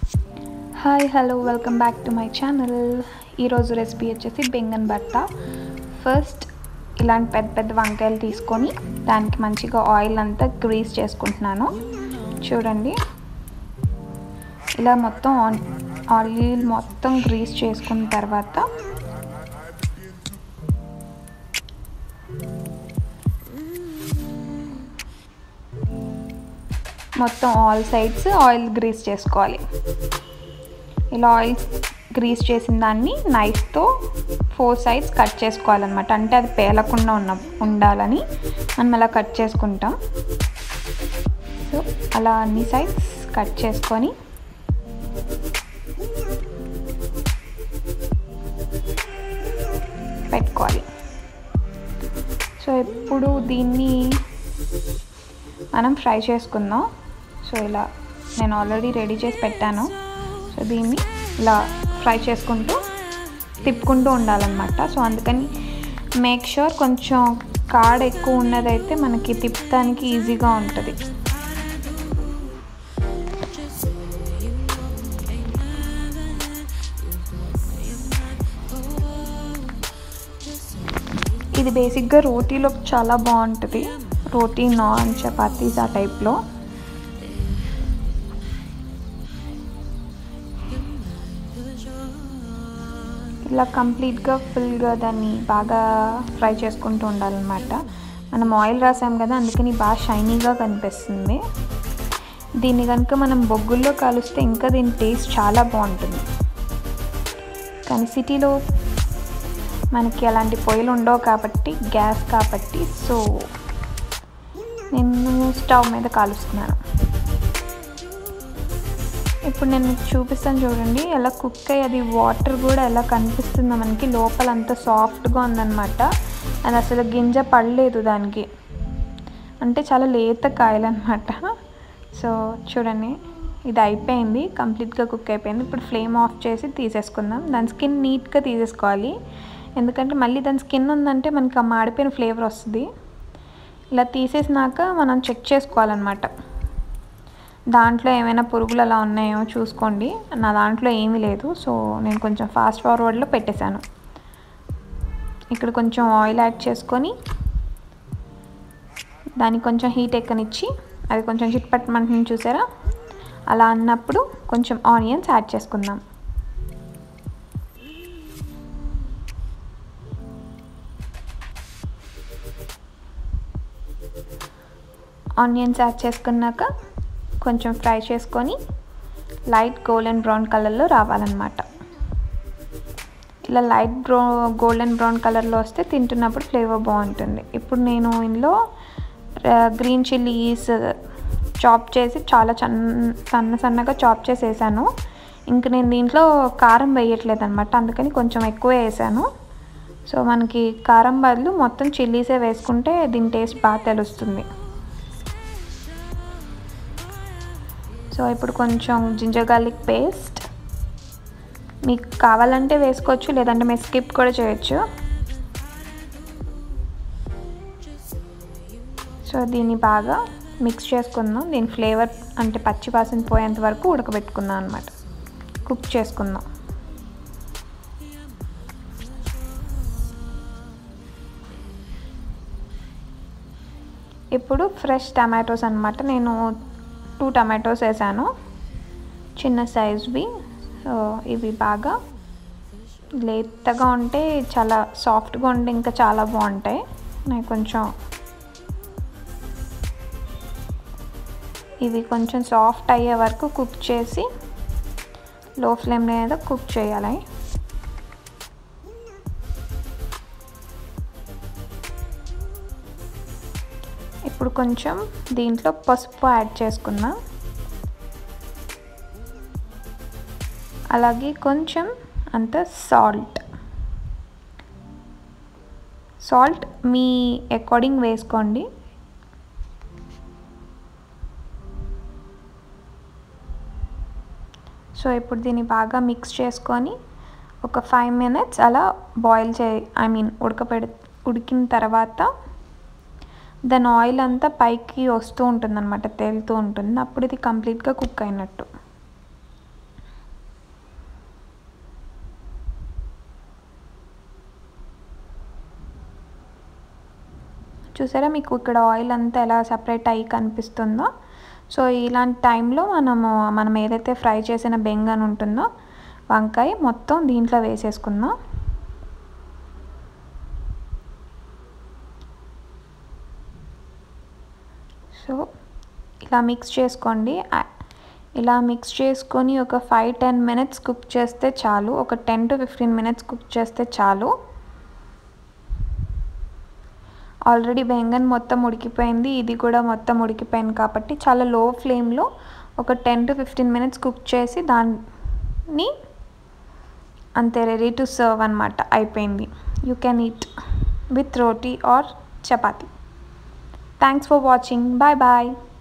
hi hello welcome back to my channel ఈరోజు recipe వచ్చేసి బెంగన్ బట్ట ఫస్ట్ ఇలాంటి పెద్ద పెద్ద వంకాయలు తీసుకొని దానికి మంచిగా ఆయిల్ అంతా గ్రీస్ చేసుకుంటున్నాను చూడండి ఇలా మొత్తం ఆయిల్ మొత్తం గ్రీస్ చేసుకున్న తర్వాత మొత్తం ఆల్ సైడ్స్ ఆయిల్ గ్రీస్ చేసుకోవాలి ఇలా ఆయిల్ గ్రీస్ చేసిన దాన్ని నైఫ్తో ఫోర్ సైడ్స్ కట్ చేసుకోవాలన్నమాట అంటే అది పేలకుండా ఉన్న ఉండాలని మనం అలా కట్ చేసుకుంటాం సో అలా అన్ని సైడ్స్ కట్ చేసుకొని పెట్టుకోవాలి సో ఇప్పుడు దీన్ని మనం ఫ్రై చేసుకుందాం సో ఇలా నేను ఆల్రెడీ రెడీ చేసి పెట్టాను సో దీన్ని ఇలా ఫ్రై చేసుకుంటూ తిప్పుకుంటూ ఉండాలన్నమాట సో అందుకని మేక్ షూర్ కొంచెం కాడ ఎక్కువ ఉన్నదైతే మనకి తిప్పడానికి ఈజీగా ఉంటుంది ఇది బేసిక్గా రోటీలో చాలా బాగుంటుంది రోటీ నాన్ చపాతీస్ ఆ టైప్లో ఇలా కంప్లీట్గా ఫుల్గా దాన్ని బాగా ఫ్రై చేసుకుంటూ ఉండాలన్నమాట మనం ఆయిల్ రాసాం కదా అందుకని బాగా షైనీగా కనిపిస్తుంది దీన్ని కనుక మనం బొగ్గుల్లో కాలుస్తే ఇంకా దీని టేస్ట్ చాలా బాగుంటుంది కానీ సిటీలో మనకి అలాంటి పొయ్యిలు ఉండవు కాబట్టి గ్యాస్ కాబట్టి సో నేను స్టవ్ మీద కాలుస్తున్నాను ఇప్పుడు నేను మీకు చూపిస్తాను చూడండి ఎలా కుక్ అయ్యి అది వాటర్ కూడా ఎలా కనిపిస్తుందో మనకి లోపల అంత సాఫ్ట్గా ఉందన్నమాట అది అసలు గింజ పడలేదు దానికి అంటే చాలా లేత కాయలు అనమాట సో చూడండి ఇది అయిపోయింది కంప్లీట్గా కుక్ అయిపోయింది ఇప్పుడు ఫ్లేమ్ ఆఫ్ చేసి తీసేసుకుందాం దాని స్కిన్ నీట్గా తీసేసుకోవాలి ఎందుకంటే మళ్ళీ దాని స్కిన్ ఉందంటే మనకి ఆ మాడిపోయిన ఫ్లేవర్ వస్తుంది ఇలా తీసేసినాక మనం చెక్ చేసుకోవాలన్నమాట దాంట్లో ఏమైనా పురుగులు అలా ఉన్నాయో చూసుకోండి నా దాంట్లో ఏమీ లేదు సో నేను కొంచెం ఫాస్ట్ ఫార్వర్డ్లో పెట్టేశాను ఇక్కడ కొంచెం ఆయిల్ యాడ్ చేసుకొని దానికి కొంచెం హీట్ ఎక్కనిచ్చి అది కొంచెం చిట్పట్టమంటుంది చూసారా అలా అన్నప్పుడు కొంచెం ఆనియన్స్ యాడ్ చేసుకుందాం ఆనియన్స్ యాడ్ చేసుకున్నాక కొంచెం ఫ్రై చేసుకొని లైట్ గోల్డెన్ బ్రౌన్ కలర్లో రావాలన్నమాట ఇలా లైట్ బ్రౌ గోల్డెన్ బ్రౌన్ కలర్లో వస్తే తింటున్నప్పుడు ఫ్లేవర్ బాగుంటుంది ఇప్పుడు నేను ఇందులో గ్రీన్ చిల్లీస్ చాప్ చేసి చాలా చన్న సన్న సన్నగా చాప్ చేసి వేసాను ఇంక నేను దీంట్లో కారం వేయట్లేదు అనమాట అందుకని కొంచెం ఎక్కువ వేసాను సో మనకి కారం బదులు మొత్తం చిల్లీసే వేసుకుంటే దీని టేస్ట్ బాగా తెలుస్తుంది సో ఇప్పుడు కొంచెం జింజర్ గార్లిక్ పేస్ట్ మీకు కావాలంటే వేసుకోవచ్చు లేదంటే మీరు స్కిప్ కూడా చేయొచ్చు సో దీన్ని బాగా మిక్స్ చేసుకుందాం దీని ఫ్లేవర్ అంటే పచ్చి వాసన పోయేంత వరకు ఉడకబెట్టుకుందాం అనమాట కుక్ చేసుకుందాం ఇప్పుడు ఫ్రెష్ టమాటోస్ అనమాట నేను టూ టమాటోస్ వేసాను చిన్న సైజ్వి సో ఇవి బాగా లేతగా ఉంటే చాలా సాఫ్ట్గా ఉంటే ఇంకా చాలా బాగుంటాయి నాకు కొంచెం ఇవి కొంచెం సాఫ్ట్ అయ్యే వరకు కుక్ చేసి లో ఫ్లేమ్ మీద కుక్ చేయాలి ఇప్పుడు కొంచెం దీంట్లో పసుపు యాడ్ చేసుకుందాం అలాగే కొంచెం అంత సాల్ట్ సాల్ట్ మీ అకార్డింగ్ వేసుకోండి సో ఇప్పుడు దీన్ని బాగా మిక్స్ చేసుకొని ఒక ఫైవ్ మినిట్స్ అలా బాయిల్ చే ఐ మీన్ ఉడకపెడి ఉడికిన తర్వాత దాని ఆయిల్ అంతా పైకి వస్తూ ఉంటుంది అనమాట తేలుతూ ఉంటుంది అప్పుడు ఇది కంప్లీట్గా కుక్ అయినట్టు చూసారా మీకు ఇక్కడ ఆయిల్ అంతా ఎలా సపరేట్ అయ్యి కనిపిస్తుందో సో ఇలాంటి టైంలో మనము మనం ఏదైతే ఫ్రై చేసిన బెంగన్ ఉంటుందో వంకాయ మొత్తం దీంట్లో వేసేసుకుందాం సో ఇలా మిక్స్ చేసుకోండి ఇలా మిక్స్ చేసుకొని ఒక ఫైవ్ టెన్ మినిట్స్ కుక్ చేస్తే చాలు ఒక ten to fifteen minutes cook చేస్తే చాలు ఆల్రెడీ బెంగన్ మొత్తం ఉడికిపోయింది ఇది కూడా మొత్తం ఉడికిపోయింది కాబట్టి చాలా లో ఫ్లేమ్లో ఒక ten to fifteen minutes cook చేసి దాన్ని అంతే రెడీ టు సర్వ్ అనమాట అయిపోయింది you can eat with roti or chapati thanks for watching bye bye